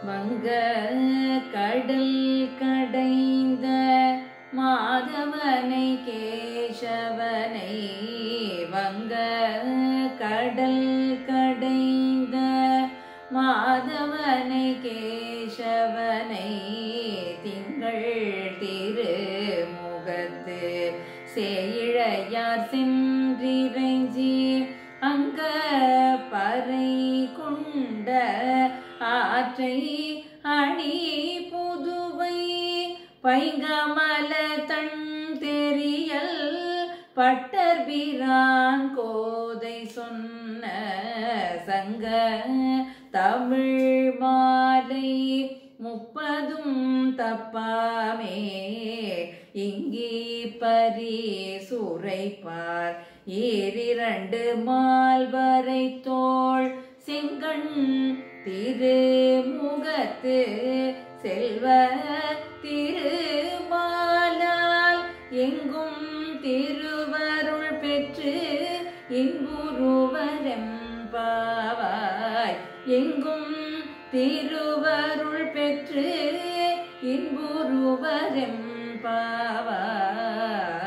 வங்க கடல் கடைந்த மாதவனை கேசவனை வங்க கடல் கடைந்த மாதவனை கேசவனை திங்கள் திருமுகத்து சேயிழையார் சென்றிறைஞ்சி அங்க பறை கொண்ட ஆற்றை அணி புதுவை பைங்கமல தன் தெரியல் பட்டர்பிரான் கோதை சொன்ன சங்க தமிழ் மாலை முப்பதும் தப்பாமே இங்கி பரி சுரைப்பார் ஈரிரண்டு மால்வரை தோள் செங்கண் திருமுகத்து செல்வ திருமாலால் எங்கும் திருவருள் பெற்று இன்புருவரெம்பாவாய் எங்கும் திருவருள் பெற்று இன்புருவரெம்பாவாய்